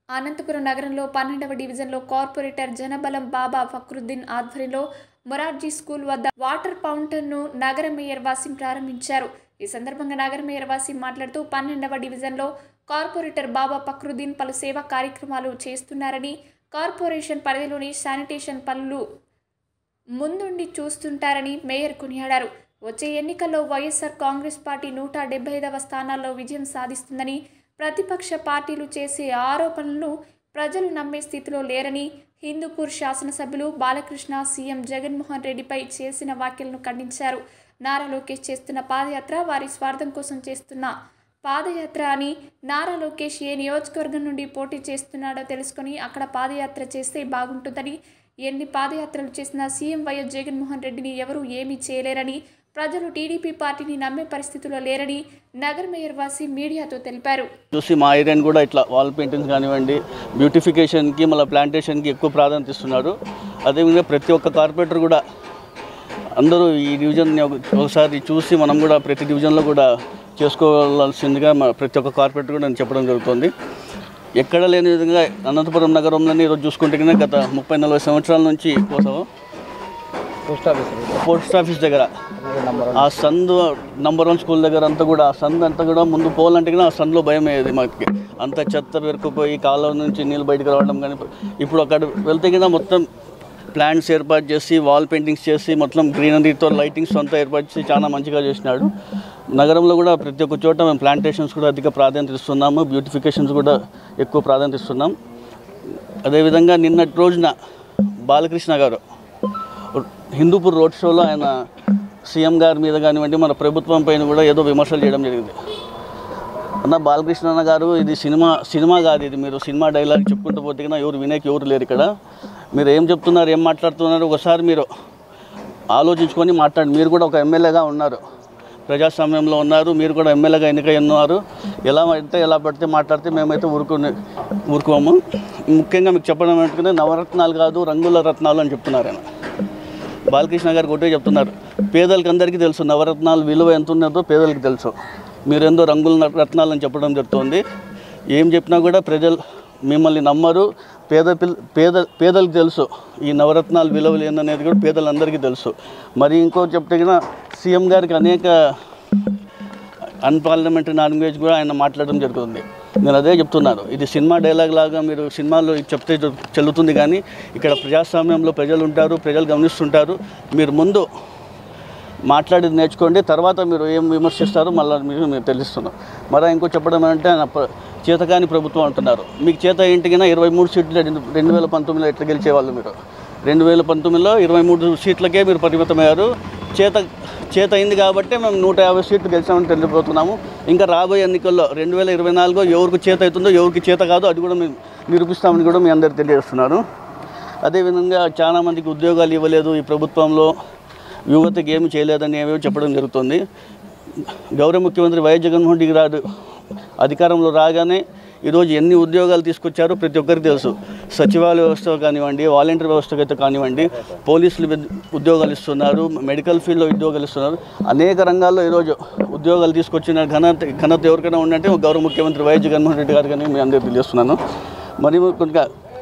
అనంతపురం నగరంలో పన్నెండవ డివిజన్లో కార్పొరేటర్ జనబలం బాబా ఫక్రుద్దీన్ ఆధ్వర్యంలో మొరార్జీ స్కూల్ వద్ద వాటర్ ఫౌంటైన్ను నగర మేయర్ వాసిం ప్రారంభించారు ఈ సందర్భంగా నగర మేయర్ వాసిం మాట్లాడుతూ పన్నెండవ డివిజన్లో కార్పొరేటర్ బాబా ఫక్రుద్దీన్ పలు సేవా కార్యక్రమాలు చేస్తున్నారని కార్పొరేషన్ పరిధిలోని శానిటేషన్ పనులు ముందుండి చూస్తుంటారని మేయర్ కొనియాడారు వచ్చే ఎన్నికల్లో వైఎస్ఆర్ కాంగ్రెస్ పార్టీ నూట డెబ్బై ఐదవ స్థానాల్లో విజయం సాధిస్తుందని ప్రతిపక్ష పార్టీలు చేసే ఆరోపణలను ప్రజలు నమ్మే స్థితిలో లేరని హిందూపూర్ శాసనసభ్యులు బాలకృష్ణ సీఎం జగన్మోహన్ రెడ్డిపై చేసిన వ్యాఖ్యలను ఖండించారు నారా లోకేష్ చేస్తున్న పాదయాత్ర వారి స్వార్థం కోసం చేస్తున్న పాదయాత్ర అని నారా లోకేష్ ఏ నియోజకవర్గం నుండి పోటీ చేస్తున్నాడో తెలుసుకొని అక్కడ పాదయాత్ర చేస్తే బాగుంటుందని ఎన్ని పాదయాత్రలు చేసినా సీఎం వైఎస్ జగన్మోహన్ రెడ్డిని ఎవరూ ఏమీ చేయలేరని ప్రజలు టీడీపీ పార్టీని నమ్మే పరిస్థితిలో లేరని నగర్ మేయర్ వాసి మీడియాతో తెలిపారు చూసి మా ఏరియాని కూడా ఇట్లా వాల్ పెయింటింగ్స్ కానివ్వండి బ్యూటిఫికేషన్కి మళ్ళీ ప్లాంటేషన్కి ఎక్కువ ప్రాధాన్యత ఇస్తున్నారు అదేవిధంగా ప్రతి ఒక్క కార్పొరేటర్ కూడా అందరూ ఈ డివిజన్ని ఒక- ఒకసారి చూసి మనం కూడా ప్రతి డివిజన్లో కూడా చేసుకోవాల్సిందిగా మా ప్రతి ఒక్క కార్పొరేటర్ కూడా నేను చెప్పడం జరుగుతుంది ఎక్కడ లేని విధంగా అనంతపురం నగరంలోని ఈరోజు చూసుకుంటే కనుక గత ముప్పై నలభై సంవత్సరాల నుంచి కోసం పోస్ట్ ఆఫీస్ పోస్ట్ ఆఫీస్ దగ్గర నంబర్ ఆ సందు నంబర్ వన్ స్కూల్ దగ్గర అంతా కూడా ఆ సందు అంతా కూడా ముందు పోవాలంటే కూడా ఆ సందులో భయం అయ్యేది మాకు అంత చెత్త పెరుకుపోయి కాలువ నుంచి నీళ్ళు బయటకు రావడం కానీ ఇప్పుడు అక్కడ వెళ్తే కదా మొత్తం ప్లాంట్స్ ఏర్పాటు చేసి వాల్ పెయింటింగ్స్ చేసి మొత్తం గ్రీనరీతో లైటింగ్స్ అంతా ఏర్పాటు చేసి చాలా మంచిగా చేసినాడు నగరంలో కూడా ప్రతి ఒక్క చోట మేము ప్లాంటేషన్స్ కూడా అధిక ప్రాధాన్యత ఇస్తున్నాము బ్యూటిఫికేషన్స్ కూడా ఎక్కువ ప్రాధాన్యత ఇస్తున్నాం అదేవిధంగా నిన్నటి రోజున బాలకృష్ణ గారు హిందూపూర్ రోడ్ షోలో ఆయన సీఎం గారి మీద కానివ్వండి మన ప్రభుత్వం పైన కూడా ఏదో విమర్శలు చేయడం జరిగింది అన్న బాలకృష్ణ అన్న గారు ఇది సినిమా సినిమా కాదు ఇది మీరు సినిమా డైలాగ్ చెప్పుకుంటూ పోతే కన్నా ఎవరు వినేకి ఎవరు లేరు ఇక్కడ మీరు ఏం చెప్తున్నారు ఏం మాట్లాడుతున్నారు ఒకసారి మీరు ఆలోచించుకొని మాట్లాడి మీరు కూడా ఒక ఎమ్మెల్యేగా ఉన్నారు ప్రజాస్వామ్యంలో ఉన్నారు మీరు కూడా ఎమ్మెల్యేగా ఎన్నికై ఉన్నారు ఎలా అంటే ఎలా పడితే మాట్లాడితే మేమైతే ఊరుకునే ఊరుకోము ముఖ్యంగా మీకు చెప్పడం ఏంటంటే నవరత్నాలు కాదు రంగుల రత్నాలు అని చెప్తున్నారు ఆయన బాలకృష్ణ గారికి ఒకటే చెప్తున్నారు పేదలకు అందరికీ తెలుసు నవరత్నాలు విలువ ఎంత ఉన్నదో పేదలకు తెలుసు మీరేందో రంగుల రత్నాలు అని చెప్పడం జరుగుతుంది ఏం చెప్పినా కూడా ప్రజలు మిమ్మల్ని నమ్మరు పేద పిల్ల పేద పేదలకు తెలుసు ఈ నవరత్నాలు విలువలు ఏందనేది కూడా పేదలందరికీ తెలుసు మరి ఇంకో చెప్తే కన్నా సీఎం గారికి అనేక అన్పార్లమెంటరీ లాంగ్వేజ్ కూడా ఆయన మాట్లాడడం జరుగుతుంది నేను అదే చెప్తున్నాను ఇది సినిమా డైలాగ్ లాగా మీరు సినిమాలో చెప్తే చెల్లుతుంది కానీ ఇక్కడ ప్రజాస్వామ్యంలో ప్రజలు ఉంటారు ప్రజలు గమనిస్తుంటారు మీరు ముందు మాట్లాడేది నేర్చుకోండి తర్వాత మీరు ఏం విమర్శిస్తారో మళ్ళీ మీరు మీరు తెలుస్తున్నారు మరి ఇంకో చెప్పడం ఏంటంటే ఆయన ప్ర- చేతకాని ప్రభుత్వం అంటున్నారు మీకు చేత ఏంటికైనా ఇరవై మూడు సీట్లు రెండు రెండు వేల పంతొమ్మిదిలో ఎట్లా గెలిచేవాళ్ళు మీరు రెండు వేల పంతొమ్మిదిలో ఇరవై మూడు సీట్లకే మీరు పరిమితమయ్యారు చేత చేత అయింది కాబట్టి మేము నూట యాభై సీట్లు గెలిచామని తెలియబోతున్నాము ఇంకా రాబోయే ఎన్నికల్లో రెండు వేల ఇరవై నాలుగులో ఎవరికి చేత అవుతుందో ఎవరికి చేత కాదో అది కూడా మేము నిరూపిస్తామని కూడా మీ అందరికి తెలియజేస్తున్నాను అదేవిధంగా చాలామందికి ఉద్యోగాలు ఇవ్వలేదు ఈ ప్రభుత్వంలో యువతకి ఏమి చేయలేదని ఏమేమి చెప్పడం జరుగుతుంది గౌరవ ముఖ్యమంత్రి వైఎస్ జగన్మోహన్ రెడ్డి గారు అధికారంలో రాగానే ఈరోజు ఎన్ని ఉద్యోగాలు తీసుకొచ్చారో ప్రతి ఒక్కరికి తెలుసు సచివాలయ వ్యవస్థ కానివ్వండి వాలంటీర్ వ్యవస్థ అయితే కానివ్వండి పోలీసులు విద్- ఉద్యోగాలు ఇస్తున్నారు మెడికల్ ఫీల్డ్లో ఉద్యోగాలు ఇస్తున్నారు అనేక రంగాల్లో ఈరోజు ఉద్యోగాలు తీసుకొచ్చిన ఘనత ఘనత ఎవరికైనా ఉందంటే గౌరవ ముఖ్యమంత్రి వైఎస్ జగన్మోహన్ రెడ్డి గారు కానీ మీ అందరికీ తెలియజేస్తున్నాను మరి కొద్దిగా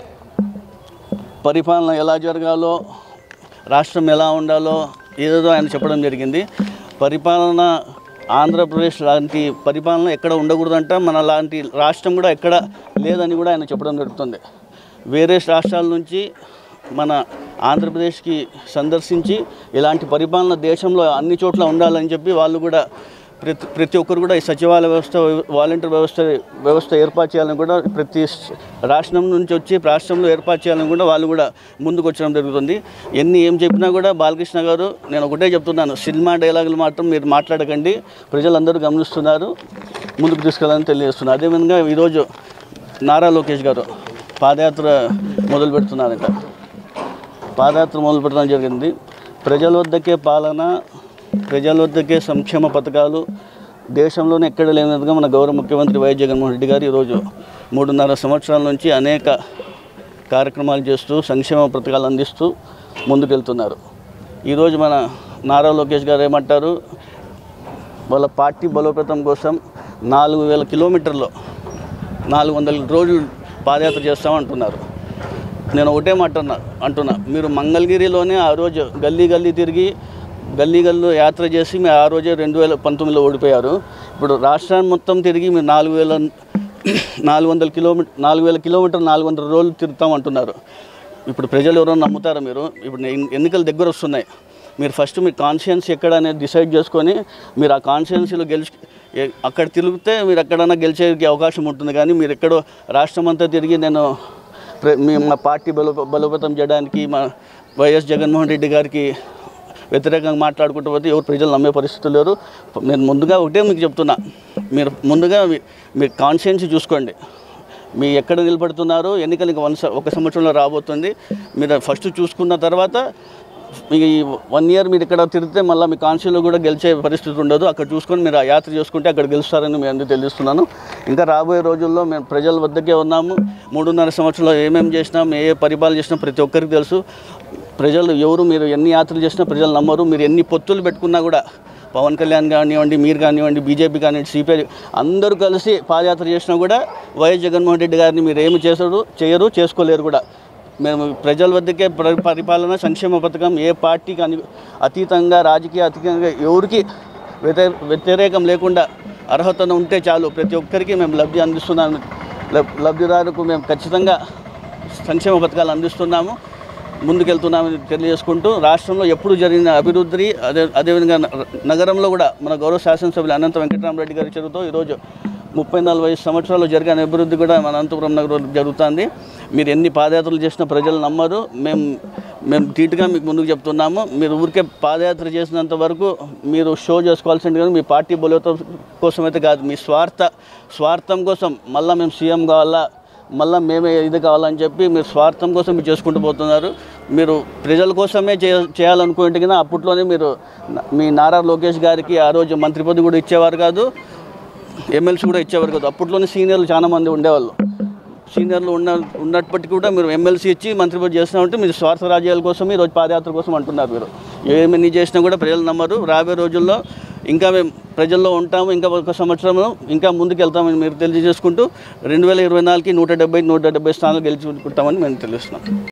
పరిపాలన ఎలా జరగాలో రాష్ట్రం ఎలా ఉండాలో ఏదో ఆయన చెప్పడం జరిగింది పరిపాలన ఆంధ్రప్రదేశ్ లాంటి పరిపాలన ఎక్కడ ఉండకూడదంట మన లాంటి రాష్ట్రం కూడా ఎక్కడ లేదని కూడా ఆయన చెప్పడం జరుగుతుంది వేరే రాష్ట్రాల నుంచి మన ఆంధ్రప్రదేశ్కి సందర్శించి ఇలాంటి పరిపాలన దేశంలో అన్ని చోట్ల ఉండాలని చెప్పి వాళ్ళు కూడా ప్రతి ప్రతి ఒక్కరు కూడా ఈ సచివాలయ వ్యవస్థ వాలంటీర్ వ్యవస్థ వ్యవస్థ ఏర్పాటు చేయాలని కూడా ప్రతి స్- రాష్ట్రం నుంచి వచ్చి రాష్ట్రంలో ఏర్పాటు చేయాలని కూడా వాళ్ళు కూడా ముందుకు వచ్చడం జరుగుతుంది ఎన్ని ఏం చెప్పినా కూడా బాలకృష్ణ గారు నేను ఒకటే చెప్తున్నాను సినిమా డైలాగులు మాత్రం మీరు మాట్లాడకండి ప్రజలందరూ గమనిస్తున్నారు ముందుకు తీసుకెళ్ళాలని తెలియజేస్తున్నారు అదేవిధంగా ఈరోజు నారా లోకేష్ గారు పాదయాత్ర మొదలు పెడుతున్నారంట పాదయాత్ర మొదలు పెట్టడం జరిగింది ప్రజల వద్దకే పాలన ప్రజల వద్దకే సంక్షేమ పథకాలు దేశంలోనే ఎక్కడ లేని విధంగా మన గౌరవ ముఖ్యమంత్రి వైఎస్ జగన్మోహన్ రెడ్డి గారు ఈరోజు మూడున్నర సంవత్సరాల నుంచి అనేక కార్యక్రమాలు చేస్తూ సంక్షేమ పథకాలు అందిస్తూ ముందుకెళ్తున్నారు ఈరోజు మన నారా లోకేష్ గారు ఏమంటారు వాళ్ళ పార్టీ బలోపేతం కోసం నాలుగు వేల కిలోమీటర్లు నాలుగు వందల రోజులు పాదయాత్ర చేస్తామంటున్నారు నేను ఒకటే మాట అన్నా అంటున్నా మీరు మంగళగిరిలోనే ఆ రోజు గల్లీ గల్లీ తిరిగి గల్లీ గల్లు యాత్ర చేసి మీరు ఆ రోజే రెండు వేల పంతొమ్మిదిలో ఓడిపోయారు ఇప్పుడు రాష్ట్రాన్ని మొత్తం తిరిగి మీరు నాలుగు వేల నాలుగు వందల కిలోమీటర్ నాలుగు వేల కిలోమీటర్ నాలుగు వందల రోజులు తిరుగుతామంటున్నారు ఇప్పుడు ప్రజలు ఎవరో నమ్ముతారా మీరు ఇప్పుడు ఎన్- ఎన్నికలు దగ్గర వస్తున్నాయి మీరు ఫస్ట్ మీ కాన్షియన్స్ ఎక్కడ అనేది డిసైడ్ చేసుకొని మీరు ఆ కాన్షియన్సీలో గెలిచి ఏ- అక్కడ తిరిగితే మీరు ఎక్కడైనా గెలిచే అవకాశం ఉంటుంది కానీ మీరు ఎక్కడో రాష్ట్రం అంతా తిరిగి నేను ప్ర- మీ మా పార్టీ బలో బలోపేతం చేయడానికి మా వైఎస్ జగన్మోహన్ రెడ్డి గారికి వ్యతిరేకంగా మాట్లాడుకుంటూ పోతే ఎవరు ప్రజలు నమ్మే పరిస్థితులు లేరు నేను ముందుగా ఒకటే మీకు చెప్తున్నా మీరు ముందుగా మీ- మీ కాన్షియన్స్ చూసుకోండి మీ ఎక్కడ నిలబడుతున్నారు ఎన్నికలు ఇంకా వన్ స- ఒక సంవత్సరంలో రాబోతుంది మీరు ఫస్ట్ చూసుకున్న తర్వాత మీ వన్ ఇయర్ మీరు ఇక్కడ తిరిగితే మళ్ళీ మీ కాన్స్టిలో కూడా గెలిచే పరిస్థితి ఉండదు అక్కడ చూసుకొని మీరు ఆ యాత్ర చేసుకుంటే అక్కడ గెలుస్తారని మేము అందరూ తెలుస్తున్నాను ఇంకా రాబోయే రోజుల్లో మేము ప్రజల వద్దకే ఉన్నాము మూడున్నర సంవత్సరంలో ఏమేమి చేసినాం ఏ ఏ పరిపాలన చేసినా ప్రతి ఒక్కరికి తెలుసు ప్రజలు ఎవరు మీరు ఎన్ని యాత్రలు చేసినా ప్రజలు నమ్మరు మీరు ఎన్ని పొత్తులు పెట్టుకున్నా కూడా పవన్ కళ్యాణ్ కానివ్వండి మీరు కానివ్వండి బీజేపీ కానివ్వండి సిపిఐ అందరూ కలిసి పాదయాత్ర చేసినా కూడా వైఎస్ జగన్మోహన్ రెడ్డి గారిని మీరు ఏమి చేశారు చేయరు చేసుకోలేరు కూడా మేము ప్రజల వద్దకే ప్ర- పరిపాలన సంక్షేమ పథకం ఏ పార్టీకి అని అతీతంగా రాజకీయ అతీతంగా ఎవరికి వ్యతిరే వ్యతిరేకం లేకుండా అర్హత ఉంటే చాలు ప్రతి ఒక్కరికి మేము లబ్ధి అందిస్తున్నాము లబ్- లబ్ధిదారుకు మేము ఖచ్చితంగా సంక్షేమ పథకాలు అందిస్తున్నాము ముందుకెళ్తున్నామని తెలియజేసుకుంటూ రాష్ట్రంలో ఎప్పుడు జరిగిన అభివృద్ధి అదే అదేవిధంగా న- నగరంలో కూడా మన గౌరవ శాసనసభ్యులు అనంత వెంకటరామరెడ్డి గారి చదువుతో ఈరోజు ముప్పై నలభై సంవత్సరాలు జరిగిన అభివృద్ధి కూడా మన అనంతపురం నగరంలో జరుగుతుంది మీరు ఎన్ని పాదయాత్రలు చేసినా ప్రజలు నమ్మరు మేము మేము ధీటుగా మీకు ముందుకు చెప్తున్నాము మీరు ఊరికే పాదయాత్ర చేసినంత వరకు మీరు షో చేసుకోవాల్సింది కానీ మీ పార్టీ బలోతం కోసం అయితే కాదు మీ స్వార్థ స్వార్థం కోసం మళ్ళీ మేము సీఎం కావాలా మళ్ళీ మేమే ఇది కావాలని చెప్పి మీరు స్వార్థం కోసం మీరు చేసుకుంటూ పోతున్నారు మీరు ప్రజల కోసమే చే చేయాలనుకుంటే కదా అప్పట్లోనే మీరు న- మీ నారా లోకేష్ గారికి ఆ రోజు మంత్రి పదవి కూడా ఇచ్చేవారు కాదు ఎమ్మెల్సీ కూడా ఇచ్చేవారు కాదు అప్పట్లోనే సీనియర్లు చాలా మంది ఉండేవాళ్ళు సీనియర్లు ఉన్న ఉన్నప్పటికీ కూడా మీరు ఎమ్మెల్సీ ఇచ్చి మంత్రి పదవి చేస్తున్నామంటే మీరు స్వార్థ రాజ్యాల కోసం ఈరోజు పాదయాత్ర కోసం అంటున్నారు మీరు ఏమని చేసినా కూడా ప్రజలు నమ్మరు రాబోయే రోజుల్లో ఇంకా మేము ప్రజల్లో ఉంటాము ఇంకా ఒక సంవత్సరంలో ఇంకా ముందుకు వెళ్తామని మీరు తెలియజేసుకుంటూ రెండు వేల ఇరవై నాలుగుకి నూట డెబ్బై నూట డెబ్బై స్థానాలు గెలుచుకుంటామని మేము తెలుస్తున్నాం